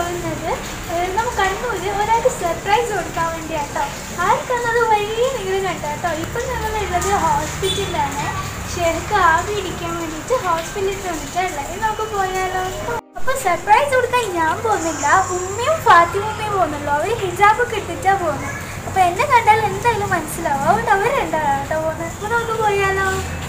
പോകുന്നത് ഏഹ്, നമ്മൾ കണ്ണൂര് ഒരാൾക്ക് സർപ്രൈസ് കൊടുക്കാൻ വേണ്ടിയാട്ടോ ആർക്കാന്നത് വഴിയെ നിങ്ങൾ കണ്ടോ കേട്ടോ ഇപ്പം നമ്മളുള്ളത് ഹോസ്പിറ്റലിലാണ് ഷെർക്ക് ആവി ഇടിക്കാൻ വേണ്ടിയിട്ട് ഹോസ്പിറ്റലിൽ വന്നിട്ടല്ലേ നമുക്ക് പോയാലോ അപ്പോൾ സർപ്രൈസ് കൊടുക്കാൻ ഞാൻ പോകുന്നില്ല ഉമ്മയും ഫാത്തിമയും പോകുന്നുള്ളൂ അവർ ഹിജാബ് ഒക്കെ ഇട്ടിട്ടാണ് പോകുന്നത് അപ്പോൾ എന്നെ കണ്ടാൽ എന്തായാലും മനസ്സിലാവും അതുകൊണ്ട് അവർ രണ്ടാളാണ് കേട്ടോ പോകുന്നത് അപ്പോൾ നമുക്ക് പോയാലോ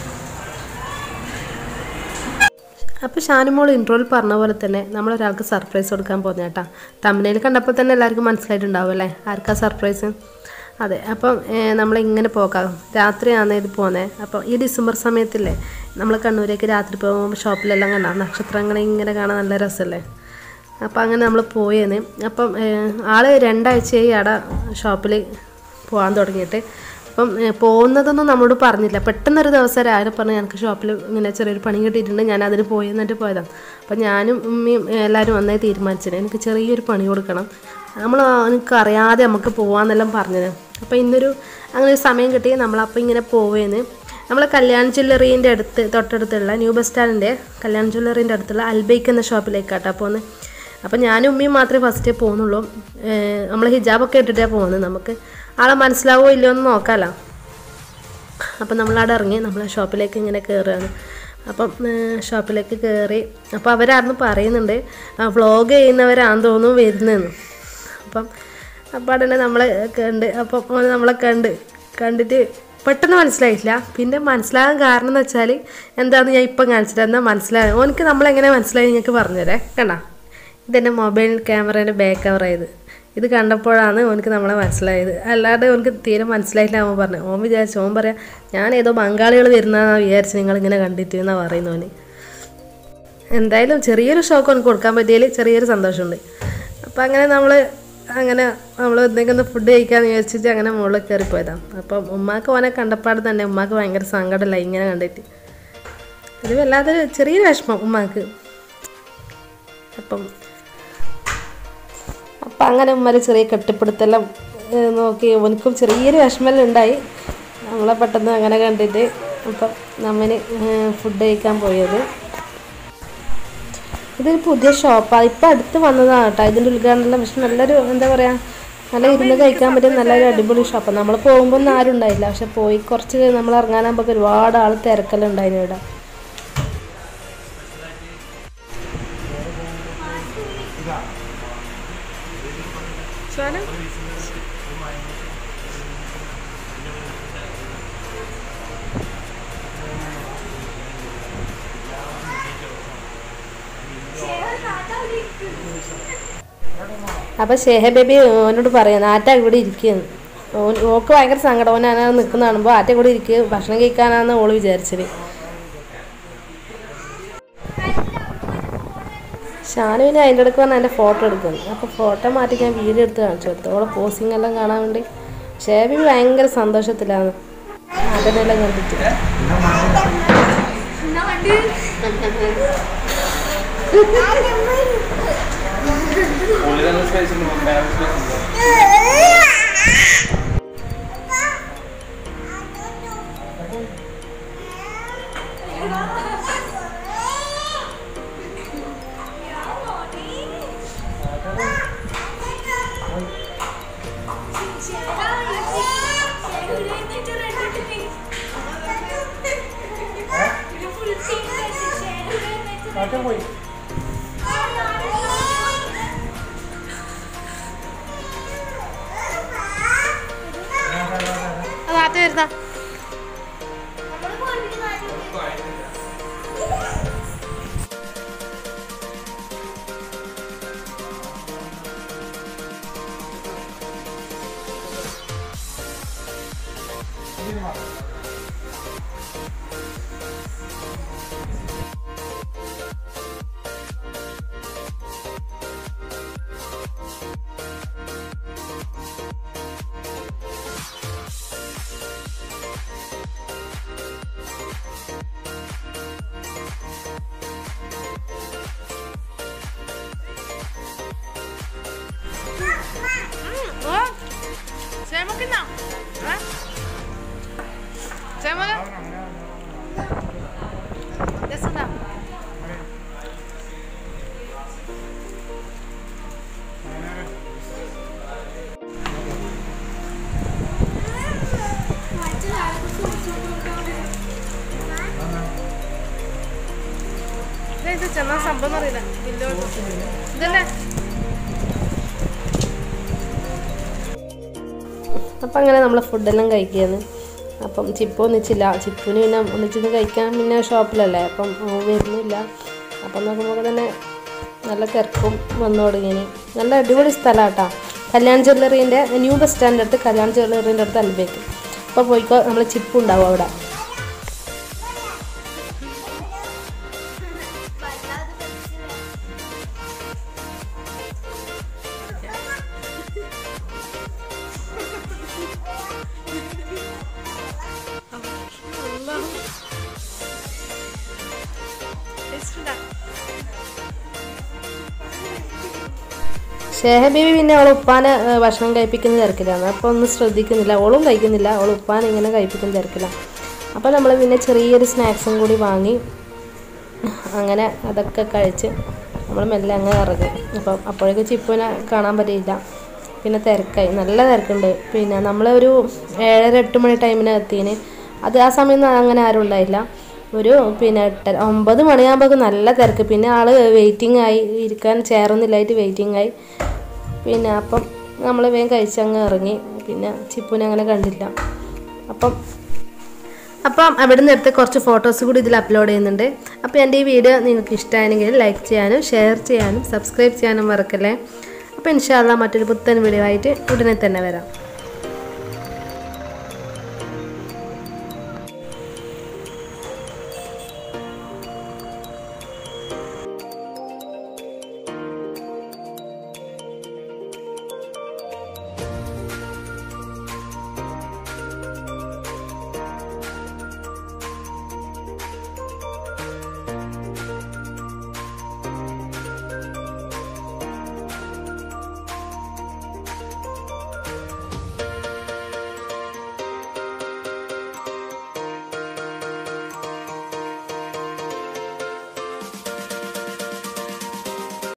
അപ്പോൾ ഷാനുമോൾ ഇൻട്രോയിൽ പറഞ്ഞ പോലെ തന്നെ നമ്മളൊരാൾക്ക് സർപ്രൈസ് കൊടുക്കാൻ പോകുന്ന കേട്ടാ തമിഴിൽ കണ്ടപ്പോൾ തന്നെ എല്ലാവർക്കും മനസ്സിലായിട്ടുണ്ടാവും അല്ലേ ആർക്കാ സർപ്രൈസ് അതെ അപ്പം ഏഹ്, നമ്മളിങ്ങനെ പോകാം രാത്രിയാണ് ഇത് പോകുന്നത് അപ്പോൾ ഈ ഡിസംബർ സമയത്തില്ലേ നമ്മൾ കണ്ണൂരേക്ക് രാത്രി പോകുമ്പോൾ ഷോപ്പിലെല്ലാം കണ്ടാം നക്ഷത്രങ്ങൾ ഇങ്ങനെ കാണാൻ നല്ല രസമല്ലേ അപ്പോൾ അങ്ങനെ നമ്മൾ പോയേന്ന് അപ്പം ഏഹ്, ആള് രണ്ടാഴ്ചയായി അവിടെ ഷോപ്പിൽ പോകാൻ തുടങ്ങിയിട്ട് അപ്പം ഏഹ്, പോകുന്നതൊന്നും നമ്മളോട് പറഞ്ഞില്ല പെട്ടെന്നൊരു ദിവസം രാവിലെ പറഞ്ഞു ഞങ്ങൾക്ക് ഷോപ്പിൽ ഇങ്ങനെ ചെറിയൊരു പണി കിട്ടിയിട്ടുണ്ട് ഞാൻ അതിന് പോയി എന്നിട്ട് പോയതാണ് അപ്പം ഞാനും ഉമ്മയും ഏഹ്, എല്ലാവരും വന്നേ തീരുമാനിച്ചത് എനിക്ക് ചെറിയൊരു പണി കൊടുക്കണം നമ്മൾ എനിക്ക് അറിയാതെ നമുക്ക് പോകാമെന്നെല്ലാം പറഞ്ഞത് അപ്പോൾ ഇന്നൊരു അങ്ങനെ ഒരു സമയം കിട്ടി നമ്മളപ്പോൾ ഇങ്ങനെ പോവേന്ന് നമ്മൾ കല്യാൺ ജ്വല്ലറീൻ്റെ അടുത്ത് തൊട്ടടുത്തുള്ള ന്യൂ ബസ് സ്റ്റാൻഡിൻ്റെ കല്യാൺ ജ്വല്ലറീൻ്റെ അടുത്തുള്ള അൽബൈക്ക് എന്ന ഷോപ്പിലേക്കാട്ടോ പോകുന്നത് അപ്പോൾ ഞാനും ഉമ്മയും മാത്രമേ ഫസ്റ്റേ പോകുന്നുള്ളൂ നമ്മൾ ഹിജാബൊക്കെ ഇട്ടിട്ടേ പോകുന്നത് നമുക്ക് ആളെ മനസ്സിലാവോ ഇല്ലയോ എന്ന് നോക്കാമല്ലോ അപ്പം നമ്മളവിടെ ഇറങ്ങി നമ്മൾ ഷോപ്പിലേക്ക് ഇങ്ങനെ കയറുകയാണ് അപ്പം ഏഹ്, ഷോപ്പിലേക്ക് കയറി അപ്പോൾ അവരായിരുന്നു പറയുന്നുണ്ട് വ്ളോഗ് ചെയ്യുന്നവരാണെന്ന് തോന്നുന്നു വരുന്നതെന്ന് അപ്പം അപ്പം അവിടെ നമ്മൾ കണ്ട് അപ്പം ഓന് നമ്മളെ കണ്ട് കണ്ടിട്ട് പെട്ടെന്ന് മനസ്സിലായിട്ടില്ല പിന്നെ മനസ്സിലാകാൻ കാരണം എന്ന് വെച്ചാൽ എന്താണെന്ന് ഞാൻ ഇപ്പം കാണിച്ചിട്ട് എന്നാൽ മനസ്സിലായി ഓനക്ക് നമ്മളെങ്ങനെ മനസ്സിലായി നിങ്ങൾക്ക് പറഞ്ഞുതരേ കണ്ട ഇതെൻ്റെ മൊബൈൽ ക്യാമറേൻ്റെ ബാക്ക് കവറായത് ഇത് കണ്ടപ്പോഴാണ് ഓനക്ക് നമ്മളെ മനസ്സിലായത് അല്ലാതെ ഓനക്ക് തീരെ മനസ്സിലായില്ല അവൻ പറഞ്ഞു ഓൻ വിചാരിച്ചു ഓൻ പറയാം ഞാൻ ഏതോ ബംഗാളികൾ വരുന്നതെന്നാണ് വിചാരിച്ച് നിങ്ങളിങ്ങനെ കണ്ടിട്ട് എന്നാണ് പറയുന്നു ഓന് എന്തായാലും ചെറിയൊരു ഷോക്ക് ഓനക്ക് കൊടുക്കാൻ പറ്റിയതിൽ ചെറിയൊരു സന്തോഷമുണ്ട് അപ്പം അങ്ങനെ നമ്മൾ അങ്ങനെ നമ്മൾ എന്തെങ്കിലും ഫുഡ് കഴിക്കാമെന്ന് വിചാരിച്ചിട്ട് അങ്ങനെ മുകളിൽ കയറിപ്പോയതാണ് അപ്പം ഉമ്മാക്ക് ഓനെ കണ്ടപ്പാട് തന്നെ ഉമ്മാക്ക് ഭയങ്കര സങ്കടമല്ല ഇങ്ങനെ കണ്ടിട്ട് അത് വല്ലാതെ ചെറിയൊരു വിഷമം ഉമ്മാക്ക് അപ്പം അപ്പം അങ്ങനെ ഉമ്മരെ ചെറിയ കെട്ടിപ്പിടുത്തെല്ലാം ഏഹ്, നോക്കി എനിക്കും ചെറിയൊരു വിഷമെല്ലാം ഉണ്ടായി നമ്മളെ പെട്ടെന്ന് അങ്ങനെ കണ്ടിട്ട് അപ്പം നമ്മന് ഫുഡ് കഴിക്കാൻ പോയത് ഇതൊരു പുതിയ ഷോപ്പാണ് ഇപ്പം അടുത്ത് വന്നതാണ് കേട്ടോ ഇതിൻ്റെ ഉദ്ഘാടനം പക്ഷെ നല്ലൊരു എന്താ പറയുക നല്ല ഇരുന്ന് കഴിക്കാൻ പറ്റിയ നല്ലൊരു അടിപൊളി ഷോപ്പാണ് നമ്മൾ പോകുമ്പോൾ ഒന്നും ആരും ഉണ്ടായില്ല പക്ഷെ പോയി കുറച്ച് നമ്മൾ ഇറങ്ങാനാകുമ്പോൾ ഒരുപാട് ആൾ തിരക്കെല്ലാം ഉണ്ടായിരുന്നു ഇവിടെ അപ്പം ഷേഹ ബേബി ഓനോട് പറയാം ആറ്റ ഇവിടെ ഇരിക്കുന്നു ഓൻ ഓക്ക് ഭയങ്കര സങ്കടം ഓൻ അങ്ങനെ നിൽക്കുന്ന കാണുമ്പോൾ ആറ്റ കൂടെ ഇരിക്കുക ഭക്ഷണം കഴിക്കാനാന്ന് ഓള് വിചാരിച്ചത് ഷാനുവിന് അതിൻ്റെ ഇടയ്ക്ക് വന്ന് എൻ്റെ ഫോട്ടോ എടുക്കുന്നു അപ്പോൾ ഫോട്ടോ മാറ്റി ഞാൻ വീഡിയോ എടുത്ത് കാണിച്ചു കൊടുത്തു ഓളെ പോസിങ് എല്ലാം കാണാൻ വേണ്ടി ഷേബി ഭയങ്കര സന്തോഷത്തിലാണ് അതിനെല്ലാം കണ്ടിട്ട് താത്ത വരുന്ന ചേമക്കുന്ന ടേസ്റ്റ് എന്നാ സംഭവം അറിയില്ല ഇതല്ലേ അപ്പം അങ്ങനെ നമ്മൾ ഫുഡെല്ലാം കഴിക്കുകയാണ് അപ്പം ചിപ്പ് ഒന്നിച്ചില്ല ചിപ്പിന് പിന്നെ ഒന്നിച്ചിന്ന് കഴിക്കാൻ പിന്നെ ഷോപ്പിലല്ലേ അപ്പം ഓൻ വരുന്നില്ല അപ്പം നോക്കുമ്പോൾ തന്നെ നല്ല തിരക്കും വന്നു തുടങ്ങിയിന് നല്ല അടിപൊളി സ്ഥലമാണ് കേട്ടോ കല്യാൺ ജ്വല്ലറീൻ്റെ ന്യൂ ബസ് സ്റ്റാൻഡിൻ്റെ അടുത്ത് കല്യാൺ ജ്വല്ലറീൻ്റെ അടുത്ത് അൽബേക്ക് അപ്പോൾ പോയിക്കോ നമ്മൾ ചിപ്പ് ഉണ്ടാവും അവിടെ ഷേഹബീബി പിന്നെ അവൾ ഉപ്പാനെ ഏഹ്, ഭക്ഷണം കഴിപ്പിക്കുന്ന തിരക്കിലാണ് അപ്പോൾ ഒന്നും ശ്രദ്ധിക്കുന്നില്ല ഓളും കഴിക്കുന്നില്ല അവൾ ഉപ്പാനെ ഇങ്ങനെ കഴിപ്പിക്കുന്ന തിരക്കില്ല അപ്പോൾ നമ്മൾ പിന്നെ ചെറിയൊരു സ്നാക്സും കൂടി വാങ്ങി അങ്ങനെ അതൊക്കെ കഴിച്ച് നമ്മൾ മെല്ലെ അങ്ങ് ഇറങ്ങി അപ്പം അപ്പോഴേക്ക് ചിപ്പുവിനെ കാണാൻ പറ്റിയില്ല പിന്നെ തിരക്കായി നല്ല തിരക്കുണ്ട് പിന്നെ നമ്മളൊരു ഏഴര എട്ട് മണി ടൈമിന് എത്തിന് അത് ആ സമയം അങ്ങനെ ആരും ഉണ്ടായില്ല ഒരു പിന്നെ എട്ടര ഒമ്പത് മണിയാകുമ്പോൾ നല്ല തിരക്ക് പിന്നെ ആൾ വെയിറ്റിംഗ് ആയി ഇരിക്കാൻ ചെയറൊന്നുമില്ലായിട്ട് വെയിറ്റിംഗ് ആയി പിന്നെ അപ്പം നമ്മൾ വേഗം കഴിച്ചങ്ങ് ഇറങ്ങി പിന്നെ ചിപ്പുവിനെ അങ്ങനെ കണ്ടില്ല അപ്പം അപ്പം അവിടെ നിന്ന് എടുത്ത കുറച്ച് ഫോട്ടോസ് കൂടി ഇതിൽ അപ്ലോഡ് ചെയ്യുന്നുണ്ട് അപ്പോൾ എൻ്റെ ഈ വീഡിയോ നിങ്ങൾക്ക് ഇഷ്ടമായെങ്കിൽ ലൈക്ക് ചെയ്യാനും ഷെയർ ചെയ്യാനും സബ്സ്ക്രൈബ് ചെയ്യാനും മറക്കല്ലേ അപ്പോൾ ഇൻഷാല്ല മറ്റൊരു പുത്തൻ വീഡിയോ ആയിട്ട് ഉടനെ തന്നെ വരാം